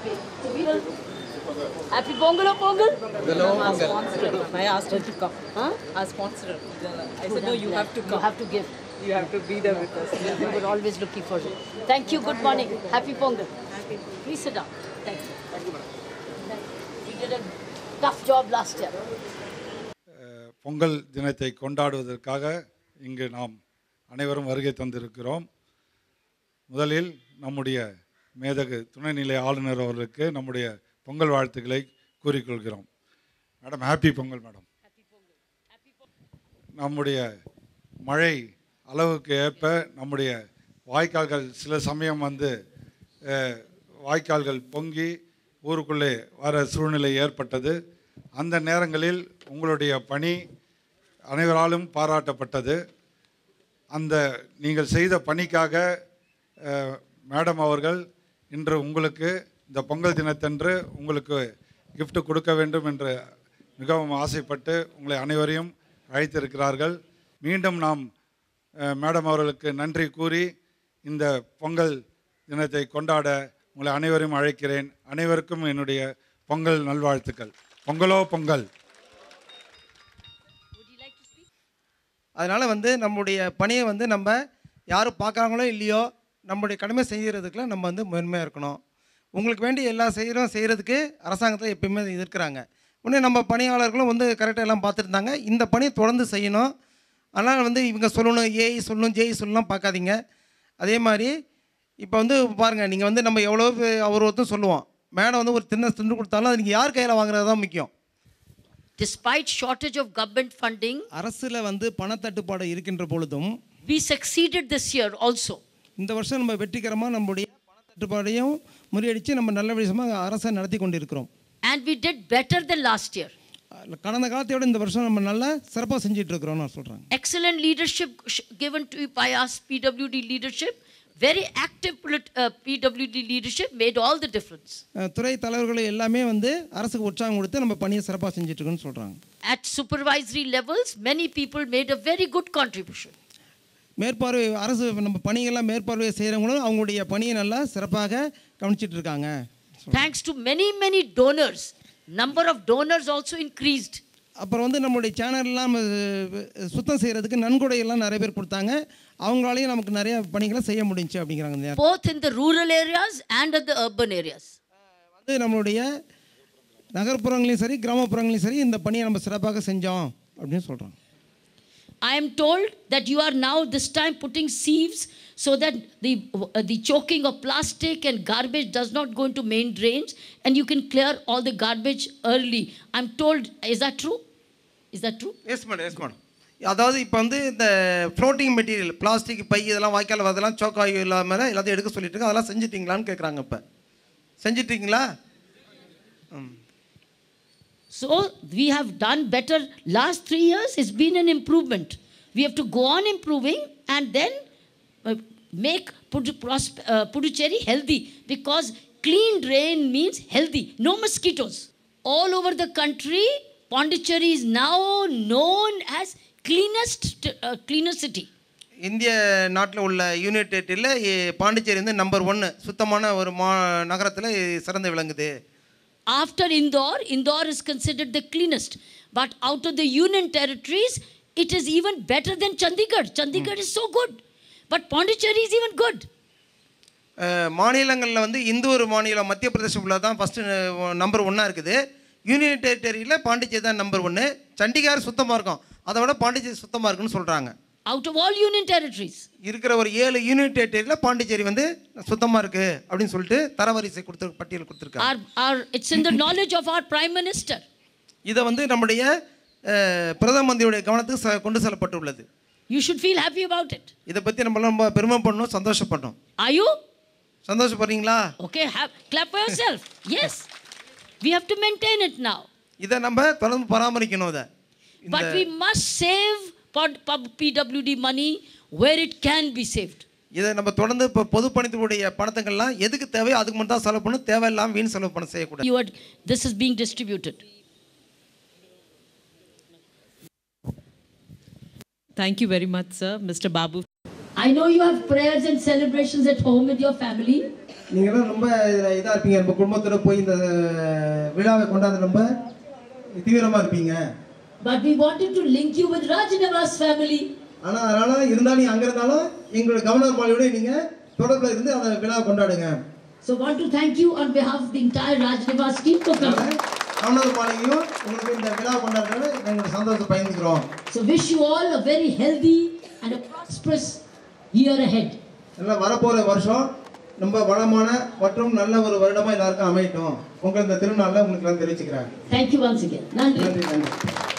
happy. Pongal. Happy Pongal or Pongal? Our sponsor. I asked her to come. Huh? Our sponsor. I said, no, you have to You come. have to give. You have to be there with us. We were always looking for you. Thank you. Good morning. Happy Pongal. Please sit down. Thank you. Thank you. We did a tough job last year. Pongal தினத்தை கொண்டாடுவதற்காக இங்கு நாம் அனைவரும் வருகை தந்திருக்கிறோம் முதலில் நம்முடைய மேதகு துணைநிலை ஆளுநர் அவர்களுக்கு நம்முடைய பொங்கல் வாழ்த்துக்களை கூறிக்கொள்கிறோம் மேடம் ஹாப்பி பொங்கல் மேடம் நம்முடைய மழை அளவுக்கு ஏற்ப நம்முடைய வாய்க்கால்கள் சில சமயம் வந்து அஹ், வாய்க்கால்கள் பொங்கி ஊருக்குள்ளே வர சூழ்நிலை ஏற்பட்டது அந்த நேரங்களில் உங்களுடைய பணி அனைவராலும் பாராட்டப்பட்டது அந்த நீங்கள் செய்த பணிக்காக அஹ், மேடம் அவர்கள் இன்று உங்களுக்கு இந்த பொங்கல் தினத்தன்று உங்களுக்கு gift கொடுக்க வேண்டும் என்று மிகவும் ஆசைப்பட்டு உங்களை அனைவரையும் அழைத்திருக்கிறார்கள் மீண்டும் நாம் அஹ், மேடம் அவர்களுக்கு நன்றி கூறி இந்த பொங்கல் தினத்தை கொண்டாட உங்களை அனைவரையும் அழைக்கிறேன் அனைவருக்கும் என்னுடைய பொங்கல் நல்வாழ்த்துக்கள் பொங்கலோ பொங்கல் அதனால் வந்து நம்முடைய பணியை வந்து நம்ம யாரும் பார்க்குறாங்களோ இல்லையோ நம்முடைய கடமை செய்கிறதுக்குலாம் நம்ம வந்து முதன்மையாக இருக்கணும் உங்களுக்கு வேண்டிய எல்லா செய்கிறோம் செய்கிறதுக்கு அரசாங்கத்தில் எப்பயுமே இது இருக்கிறாங்க இன்னும் நம்ம பணியாளர்களும் வந்து கரெக்டாக எல்லாம் பார்த்துருந்தாங்க இந்த பணியை தொடர்ந்து செய்யணும் அதனால் வந்து இவங்க சொல்லணும் ஏஐ சொல்லணும் ஜேஇ சொல்லலாம் பார்க்காதீங்க அதே மாதிரி இப்போ வந்து பாருங்கள் நீங்கள் வந்து நம்ம எவ்வளோ பே- அவர் ஒருத்தர் சொல்லுவோம் மேடம் வந்து ஒரு சின்ன துண்டு கொடுத்தாலும் அது நீங்கள் யார் கையில் வாங்குறது தான் முக்கியம் Despite shortage of government funding, அரசில் வந்து பணத்தட்டுப்பாடு இருக்கின்ற பொழுதும் we succeeded this year also. இந்த வருஷம் நம்ம வெற்றிகரமாக நம்முடைய பணத்தட்டுப்பாடையும் முறியடித்து நம்ம நல்ல விஷயமாக அரசை நடத்தி கொண்டு இருக்கிறோம் And we did better than last year. அதுல கடந்த காலத்தை விட இந்த வருஷம் நம்ம நல்லா சிறப்பாக செஞ்சுட்டு இருக்கிறோம்னு நான் சொல்கிறாங்க Excellent leadership sh- given to you by us, PWD leadership. Very active polit- uh, PWD leadership made all the difference. துறை தலைவர்கள் எல்லாமே வந்து அரசுக்கு உற்சாகம் கொடுத்து நம்ம பணியை சிறப்பாக செஞ்சுட்டு இருக்கோம்னு சொல்கிறாங்க At supervisory levels, many people made a very good contribution. மேற்பார்வை அரசு நம்ம பணிகள்லாம் மேற்பார்வை செய்கிறவங்களும் அவங்களுடைய பணியை நல்லா சிறப்பாக கவனிச்சிட்டு இருக்காங்க Thanks to many, many donors. Number of donors also increased. அப்புறம் வந்து நம்மளுடைய சேனல்லாம் நம்ம அஹ், சுத்தம் செய்கிறதுக்கு நன்கொடையெல்லாம் நிறைய பேர் கொடுத்தாங்க அவங்களாலையும் நமக்கு நிறைய பணிகளை செய்ய முடிஞ்சுச்சு அப்படிங்கிறாங்க இந்த நேரத்துல. both in the rural areas and at the urban areas. வந்து நம்மளுடைய நகர்ப்புறங்களையும் சரி கிராமப்புறங்களையும் சரி இந்த பணியை நம்ம சிறப்பாக செஞ்சோம் அப்படின்னு சொல்கிறோம் I am told that you are now this time putting sieves so that the, uh, the choking of plastic and garbage does not go into main drains and you can clear all the garbage early. I'm told, is that true? Is that true? Yes madam yes madam அதாவது இப்போ வந்து இந்த floating material plastic by இதெல்லாம் வாய்க்கால் வரதெல்லாம் சோக்காய் இல்லாமல் எல்லாத்தையும் எடுக்க சொல்லிட்டு இருக்கோம் அதெல்லாம் செஞ்சிட்டிங்களான்னு கேட்குறாங்க இப்போ செஞ்சிட்டீங்களா ம் So we have done better. Last three years, it's been an improvement. We have to go on improving and then uh, make Pudu- prosp- uh, Puducherry healthy because clean drain means healthy, no mosquitoes. All over the country, Pondicherry is now known as cleanest, uh, cleanest city. இந்திய நாட்டில் உள்ள unit டெரிட்டரியில் Pondicherry வந்து number ஒன்று சுத்தமான ஒரு மா நகரத்தில் சிறந்து விளங்குது After Indore, Indore is considered the cleanest. But out of the union territories, it is even better than Chandigarh. Chandigarh is so good. But Pondicherry is even good. அஹ், மாநிலங்களில் வந்து இந்த ஒரு மாநிலம் மத்திய பிரதேசம் உள்ள தான் ஃபஸ்ட்டு நம்பர் ஒன்னாக இருக்குது யூனியன் டெரிட்டரியில் பாண்டிச்சேரி தான் நம்பர் ஒன்று சண்டிகார் சுத்தமாக இருக்கும் அதை விட பாண்டிச்சேரி சுத்தமாக இருக்குன்னு சொல்கிறாங்க Out of all union territories. இருக்கிற ஒரு ஏழு யூனியன் டெரிட்டரியில் பாண்டிச்சேரி வந்து சுத்தமாக இருக்குது அப்படின்னு சொல்லிட்டு தரவரிசை கொடுத்து பட்டியல் கொடுத்துருக்காங்க Our, our, it's in the knowledge of our Prime Minister. இதை வந்து நம்முடைய அஹ், பிரதம மந்திரியுடைய கவனத்துக்கு ச- கொண்டு செல்லப்பட்டுள்ளது You should feel happy about it. இதை பற்றி நம்மளாம் ரொம்ப பெருமை பண்ணணும் சந்தோஷப்படணும் Are you? சந்தோஷப்படுறீங்களா Okay, have, clap for yourself. Yes. We have to maintain it now. இதை நம்ம தொடர்ந்து பராமரிக்கணும் இதை But we must save pod- pub- PWD money where it can be saved. இதை நம்ம தொடர்ந்து இப்போ பொதுப்பணித்துடைய பணத்துங்கள்லாம் எதுக்கு தேவையோ அதுக்கு மட்டும் தான் செலவு பண்ணணும் தேவையில்லாமல் வீண் செலவு பண்ண செய்யக்கூடாது You are, this is being distributed. Thank you very much, sir. Mr. Babu. I know you have prayers and celebrations at home with your family. நீங்களாம் ரொம்ப இதில் இதாக இருப்பீங்க நம்ம குடும்பத்தோட போய் இந்த விழாவை கொண்டாந்து ரொம்ப தீவிரமாக இருப்பீங்க But we wanted to link you with Rajnivas family. ஆனால் அதனால் இருந்தாலும் நீங்கள் அங்கே இருந்தாலும் எங்களோட கவர்னர் மாலையோட நீங்கள் தொடர்பில் இருந்து அந்த விழாவை கொண்டாடுங்க So want to thank you on behalf of the entire Rajnivas team for அதனால coming. கவர்னர் மாலையும் உங்களுக்கு இந்த விழா கொண்டாடுறதுல எங்களோட சந்தோஷத்தை பயந்துக்கிறோம் So wish you all a very healthy and a prosperous year ahead. நல்லா வரப்போகிற வருஷம் ரொம்ப வளமான மற்றும் நல்ல ஒரு வருடமாக எல்லாருக்கும் அமையட்டும் உங்கள் இந்த திருநாளில் உங்களுக்கு நான் தெரிவிச்சுக்கிறேன் Thank you once again. Nandri. நன்றி நன்றி